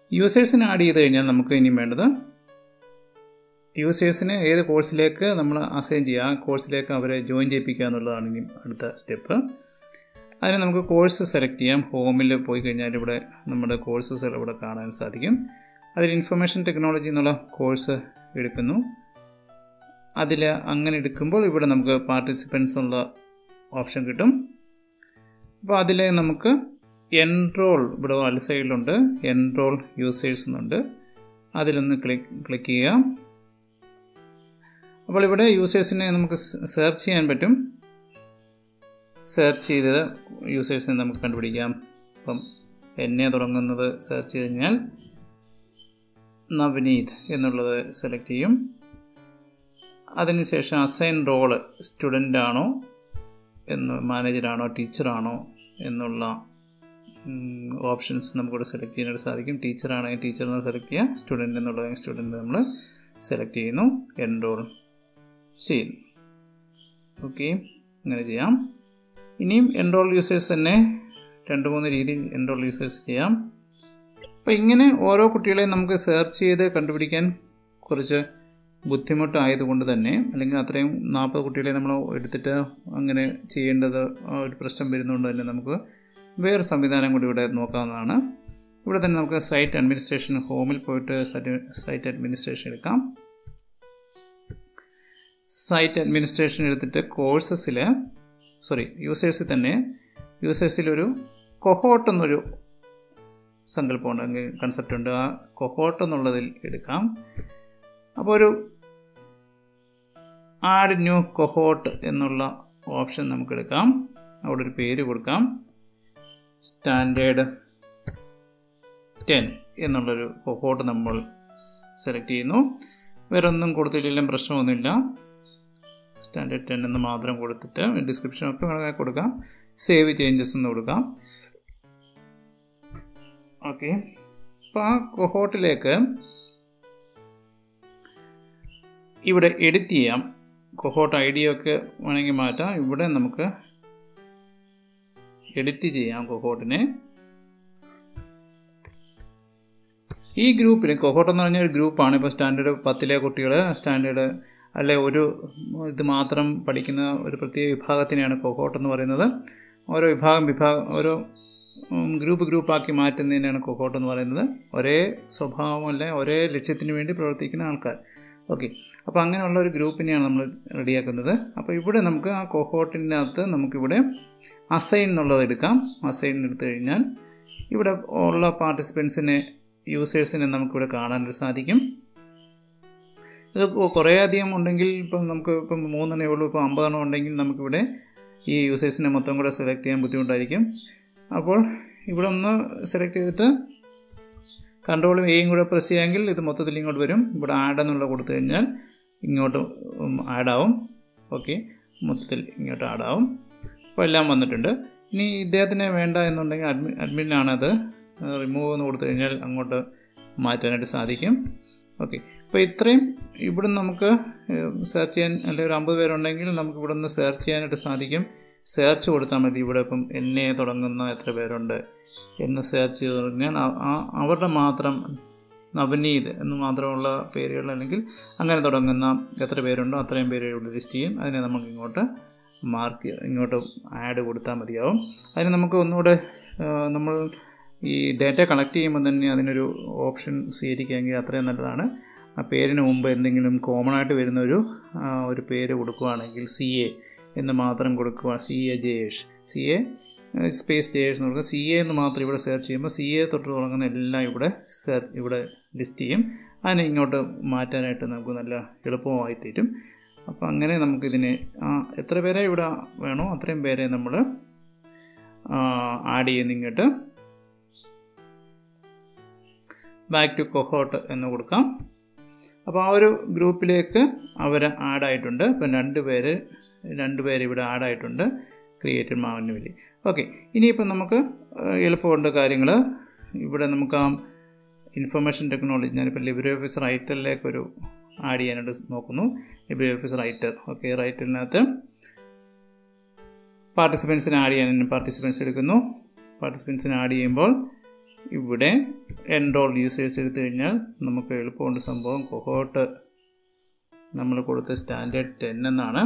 യൂസേഴ്സിന് add ചെയ്ത് കഴിഞ്ഞാൽ നമുക്ക് ഇനിയും വേണ്ടത് യൂസേഴ്സിന് ഏത് കോഴ്സിലേക്ക് നമ്മൾ അസൈൻ ചെയ്യുക ആ കോഴ്സിലേക്ക് അവരെ ജോയിൻ ചെയ്യിപ്പിക്കുക എന്നുള്ളതാണ് ഇനി അടുത്ത സ്റ്റെപ്പ് അതിന് നമുക്ക് കോഴ്സ് സെലക്ട് ചെയ്യാം ഹോമിൽ പോയി കഴിഞ്ഞാൽ ഇവിടെ നമ്മുടെ കോഴ്സസ് ഇവിടെ കാണാൻ സാധിക്കും അതിൽ ഇൻഫർമേഷൻ ടെക്നോളജി എന്നുള്ള കോഴ്സ് എടുക്കുന്നു അതിൽ അങ്ങനെ എടുക്കുമ്പോൾ ഇവിടെ നമുക്ക് പാർട്ടിസിപ്പൻസ് എന്നുള്ള ഓപ്ഷൻ കിട്ടും അപ്പോൾ അതിൽ നമുക്ക് എൻറോൾ ഇവിടെ വല സൈഡിലുണ്ട് എൻറോൾ യൂസേഴ്സ് എന്നുണ്ട് അതിലൊന്ന് ക്ലിക്ക് ക്ലിക്ക് ചെയ്യുക അപ്പോൾ ഇവിടെ യൂസേഴ്സിനെ നമുക്ക് സെർച്ച് ചെയ്യാൻ പറ്റും സെർച്ച് ചെയ്ത് യൂസേഴ്സിനെ നമുക്ക് കണ്ടുപിടിക്കാം അപ്പം എന്നെ തുടങ്ങുന്നത് സെർച്ച് ചെയ്ത് കഴിഞ്ഞാൽ നവനീത് എന്നുള്ളത് സെലക്ട് ചെയ്യും അതിനുശേഷം അസൈൻ റോള് സ്റ്റുഡൻ്റ് ആണോ എന്ന് മാനേജറാണോ ടീച്ചറാണോ എന്നുള്ള ഓപ്ഷൻസ് നമുക്കിവിടെ സെലക്ട് ചെയ്യാനായിട്ട് സാധിക്കും ടീച്ചറാണെങ്കിൽ ടീച്ചർ എന്ന് സെലക്ട് ചെയ്യുക സ്റ്റുഡൻറ്റ് എന്നുള്ളത് സ്റ്റുഡൻറ്റ് നമ്മൾ സെലക്ട് ചെയ്യുന്നു എൻറോൾ ചെയ്യുന്നു ഓക്കെ അങ്ങനെ ചെയ്യാം ഇനിയും എൻറോൾ യൂസേഴ്സ് തന്നെ രണ്ട് മൂന്ന് രീതിയിൽ എൻറോൾ യൂസേഴ്സ് ചെയ്യാം അപ്പോൾ ഇങ്ങനെ ഓരോ കുട്ടികളെയും നമുക്ക് സെർച്ച് ചെയ്ത് കണ്ടുപിടിക്കാൻ കുറച്ച് ബുദ്ധിമുട്ടായതുകൊണ്ട് തന്നെ അല്ലെങ്കിൽ അത്രയും നാൽപ്പത് കുട്ടികളെ നമ്മൾ എടുത്തിട്ട് അങ്ങനെ ചെയ്യേണ്ടത് ഒരു പ്രശ്നം വരുന്നതുകൊണ്ട് തന്നെ നമുക്ക് വേറെ സംവിധാനം കൂടി ഇവിടെ നോക്കാവുന്നതാണ് ഇവിടെ തന്നെ നമുക്ക് സൈറ്റ് അഡ്മിനിസ്ട്രേഷൻ ഹോമിൽ പോയിട്ട് സൈറ്റ് അഡ്മിനിസ്ട്രേഷൻ എടുക്കാം സൈറ്റ് അഡ്മിനിസ്ട്രേഷൻ എടുത്തിട്ട് കോഴ്സസിൽ സോറി യൂസേഴ്സിൽ തന്നെ യൂസേഴ്സിലൊരു കൊഹോട്ട് എന്നൊരു സങ്കല്പമുണ്ട് അല്ലെങ്കിൽ കൺസെപ്റ്റ് ഉണ്ട് ആ കൊഹോട്ട് എന്നുള്ളതിൽ എടുക്കാം അപ്പോൾ ഒരു ആഡ് ന്യൂ കൊഹോട്ട് എന്നുള്ള ഓപ്ഷൻ നമുക്ക് എടുക്കാം അവിടെ ഒരു പേര് കൊടുക്കാം സ്റ്റാൻഡേർഡ് ടെൻ എന്നുള്ളൊരു കൊഹോട്ട് നമ്മൾ സെലക്ട് ചെയ്യുന്നു വേറെ ഒന്നും കൊടുത്തില്ലെങ്കിലും പ്രശ്നമൊന്നുമില്ല സ്റ്റാൻഡേർഡ് ടെൻ എന്ന് മാത്രം കൊടുത്തിട്ട് ഡിസ്ക്രിപ്ഷനൊക്കെ വേണമെങ്കിൽ കൊടുക്കാം സേവ് ചേഞ്ചസ് എന്ന് കൊടുക്കാം ഓക്കെ അപ്പോൾ ആ കൊഹോട്ടിലേക്ക് ഇവിടെ എഡിറ്റ് ചെയ്യാം കൊഹോട്ട് ഐ ഡി ഒക്കെ വേണമെങ്കിൽ മാറ്റാം ഇവിടെ നമുക്ക് എഡിറ്റ് ചെയ്യാം കൊഹോട്ടിനെ ഈ ഗ്രൂപ്പിൽ കൊഹോട്ട് എന്ന് പറഞ്ഞ ഒരു ഗ്രൂപ്പാണ് ഇപ്പോൾ സ്റ്റാൻഡേർഡ് പത്തിലെ കുട്ടികൾ സ്റ്റാൻഡേർഡ് അല്ലെ ഒരു ഇത് മാത്രം പഠിക്കുന്ന ഒരു പ്രത്യേക വിഭാഗത്തിനെയാണ് കൊഹോട്ട് എന്ന് പറയുന്നത് ഓരോ വിഭാഗം വിഭാഗം ഓരോ ഗ്രൂപ്പ് ഗ്രൂപ്പാക്കി മാറ്റുന്നതിനാണ് കൊഹോട്ട് എന്ന് പറയുന്നത് ഒരേ സ്വഭാവമല്ല ഒരേ ലക്ഷ്യത്തിന് വേണ്ടി പ്രവർത്തിക്കുന്ന ആൾക്കാർ ഓക്കെ അപ്പോൾ അങ്ങനെയുള്ള ഒരു ഗ്രൂപ്പിനെയാണ് നമ്മൾ റെഡിയാക്കുന്നത് അപ്പോൾ ഇവിടെ നമുക്ക് ആ കൊഹോട്ടിനകത്ത് നമുക്കിവിടെ അസൈൻ എന്നുള്ളത് എടുക്കാം അസൈൻ എടുത്തു കഴിഞ്ഞാൽ ഇവിടെ ഉള്ള പാർട്ടിസിപ്പൻസിനെ യൂസേഴ്സിനെ നമുക്കിവിടെ കാണാനായിട്ട് സാധിക്കും ഇത് കുറേ അധികം ഉണ്ടെങ്കിൽ ഇപ്പം നമുക്ക് ഇപ്പം മൂന്നെണ്ണേ ഉള്ളൂ ഇപ്പോൾ അമ്പതെണ്ണം ഉണ്ടെങ്കിൽ നമുക്കിവിടെ ഈ യൂസേഴ്സിനെ മൊത്തം കൂടെ സെലക്ട് ചെയ്യാൻ ബുദ്ധിമുട്ടായിരിക്കും അപ്പോൾ ഇവിടെ ഒന്ന് സെലക്ട് ചെയ്തിട്ട് കൺട്രോളും എയും കൂടെ പ്രസ് ചെയ്യാമെങ്കിൽ ഇത് മൊത്തത്തിൽ ഇങ്ങോട്ട് വരും ഇവിടെ ആഡ് എന്നുള്ള കൊടുത്തു കഴിഞ്ഞാൽ ഇങ്ങോട്ട് ആഡാവും ഓക്കെ മൊത്തത്തിൽ ഇങ്ങോട്ട് ആഡാവും അപ്പോൾ എല്ലാം വന്നിട്ടുണ്ട് ഇനി ഇദ്ദേഹത്തിന് വേണ്ട എന്നുണ്ടെങ്കിൽ അഡ്മിൻ അഡ്മിനാണത് റിമൂവ് എന്ന് കൊടുത്തു കഴിഞ്ഞാൽ അങ്ങോട്ട് മാറ്റാനായിട്ട് സാധിക്കും ഓക്കെ അപ്പോൾ ഇത്രയും ഇവിടെ നമുക്ക് സെർച്ച് ചെയ്യാൻ അല്ലെങ്കിൽ ഒരു അമ്പത് പേരുണ്ടെങ്കിൽ നമുക്ക് ഇവിടെ നിന്ന് സെർച്ച് ചെയ്യാനായിട്ട് സാധിക്കും സെർച്ച് കൊടുത്താൽ മതി ഇവിടെ ഇപ്പം എന്നെ തുടങ്ങുന്ന എത്ര പേരുണ്ട് എന്ന് സെർച്ച് ചെയ്ത് കഴിഞ്ഞാൽ അവരുടെ മാത്രം നവനീത് എന്ന് മാത്രമുള്ള പേരുകൾ അല്ലെങ്കിൽ അങ്ങനെ തുടങ്ങുന്ന എത്ര പേരുണ്ടോ അത്രയും പേര് ഇവിടെ ലിസ്റ്റ് ചെയ്യും അതിനെ നമുക്ക് ഇങ്ങോട്ട് മാർക്ക് ഇങ്ങോട്ട് ആഡ് കൊടുത്താൽ മതിയാവും അതിന് നമുക്ക് ഒന്നുകൂടെ നമ്മൾ ഈ ഡാറ്റ കളക്ട് ചെയ്യുമ്പോൾ തന്നെ അതിനൊരു ഓപ്ഷൻ സ്വീകരിക്കുകയെങ്കിൽ അത്രയും നല്ലതാണ് ആ പേരിന് മുമ്പ് എന്തെങ്കിലും കോമൺ ആയിട്ട് വരുന്ന ഒരു ഒരു പേര് കൊടുക്കുകയാണെങ്കിൽ സി എ എന്ന് മാത്രം കൊടുക്കുക C A Jayesh C A space Jayesh എന്ന് കൊടുക്കുക സി എ എന്ന് മാത്രം ഇവിടെ സെർച്ച് ചെയ്യുമ്പോൾ സി എ തൊട്ട് തുടങ്ങുന്ന എല്ലാം ഇവിടെ സെർച്ച് ഇവിടെ ലിസ്റ്റ് ചെയ്യും അതിനെ ഇങ്ങോട്ട് മാറ്റാനായിട്ട് നമുക്ക് നല്ല എളുപ്പമായി തീരും അപ്പോൾ അങ്ങനെ നമുക്കിതിനെ എത്ര പേരെ ഇവിടെ വേണോ അത്രയും പേരെ നമ്മൾ ആഡ് ചെയ്യുന്ന ഇങ്ങോട്ട് ബാക്ക് ടു കൊഹോട്ട് എന്ന് കൊടുക്കാം അപ്പോൾ ആ ഒരു ഗ്രൂപ്പിലേക്ക് അവർ ആഡായിട്ടുണ്ട് ഇപ്പം രണ്ട് പേര് രണ്ട് പേര് ഇവിടെ ആഡായിട്ടുണ്ട് ക്രിയേറ്റഡ് മാനുവലി ഓക്കെ ഇനിയിപ്പോൾ നമുക്ക് എളുപ്പമുണ്ട് കാര്യങ്ങൾ ഇവിടെ നമുക്ക് ആ ഇൻഫർമേഷൻ ടെക്നോളജി ഞാനിപ്പോൾ ലിബ്രെ ഓഫീസ് റൈറ്ററിലേക്ക് ഒരു ആഡ് ചെയ്യാനായിട്ട് നോക്കുന്നു ലിബ്രെ ഓഫീസ് റൈറ്റർ ഓക്കെ റൈറ്ററിനകത്ത് പാർട്ടിസിപ്പൻസിനെ ആഡ് ചെയ്യാൻ പാർട്ടിസിപ്പൻസ് എടുക്കുന്നു പാർട്ടിസിപ്പൻസിനെ ആഡ് ചെയ്യുമ്പോൾ ഇവിടെ എൻറോൾ യൂസേഴ്സ് എടുത്തു കഴിഞ്ഞാൽ നമുക്ക് എളുപ്പമുണ്ട് സംഭവം കൊഹോട്ട് നമ്മൾ കൊടുത്ത സ്റ്റാൻഡേർഡ് ടെൻ എന്നാണ്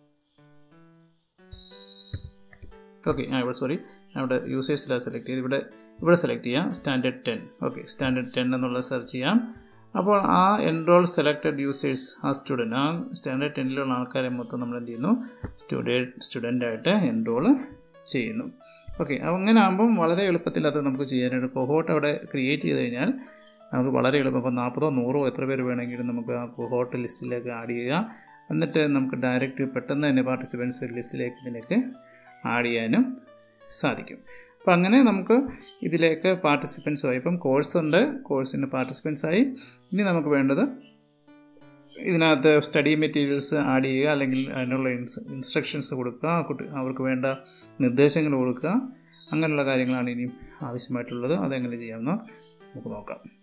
ഓക്കെ ആ ഇവിടെ സോറി അവിടെ യൂസേഴ്സിലാണ് സെലക്ട് ചെയ്ത് ഇവിടെ ഇവിടെ സെലക്ട് ചെയ്യാം standard ten okay standard ten എന്നുള്ളത് സെർച്ച് ചെയ്യാം അപ്പോൾ ആ എൻറോൾ സെലക്റ്റഡ് യൂസേഴ്സ് ആ സ്റ്റുഡൻറ്റ് ആ സ്റ്റാൻഡേർഡ് ടെന്നിലുള്ള ആൾക്കാരെ മൊത്തം നമ്മൾ എന്ത് ചെയ്യുന്നു സ്റ്റുഡൻറ്റ് സ്റ്റുഡൻ്റായിട്ട് എൻറോൾ ചെയ്യുന്നു ഓക്കെ അങ്ങനെ ആകുമ്പം വളരെ എളുപ്പത്തിൽ അത് നമുക്ക് ചെയ്യാനായിട്ട് കൊഹോട്ട് അവിടെ ക്രിയേറ്റ് ചെയ്ത് കഴിഞ്ഞാൽ നമുക്ക് വളരെ എളുപ്പം ഇപ്പോൾ നാൽപ്പതോ നൂറോ എത്ര പേര് വേണമെങ്കിലും നമുക്ക് ആ കൊഹോട്ട് ലിസ്റ്റിലേക്ക് ആഡ് ചെയ്യുക എന്നിട്ട് നമുക്ക് ഡയറക്റ്റ് പെട്ടെന്ന് തന്നെ പാർട്ടിസിപ്പൻസ് ലിസ്റ്റിലേക്ക് ഇതിലേക്ക് ആഡ് ചെയ്യാനും സാധിക്കും അപ്പോൾ അങ്ങനെ നമുക്ക് ഇതിലേക്ക് പാർട്ടിസിപ്പൻസ് ആയി ഇപ്പം കോഴ്സ് ഉണ്ട് കോഴ്സിൻ്റെ പാർട്ടിസിപ്പൻസ് ആയി ഇനി നമുക്ക് വേണ്ടത് ഇതിനകത്ത് സ്റ്റഡി മെറ്റീരിയൽസ് ആഡ് ചെയ്യുക അല്ലെങ്കിൽ അതിനുള്ള ഇൻസ് ഇൻസ്ട്രക്ഷൻസ് കൊടുക്കുക ആ കുട്ടി അവർക്ക് വേണ്ട നിർദ്ദേശങ്ങൾ കൊടുക്കുക അങ്ങനെയുള്ള കാര്യങ്ങളാണ് ഇനിയും ആവശ്യമായിട്ടുള്ളത് അതെങ്ങനെ ചെയ്യാമെന്ന് നമുക്ക് നോക്കാം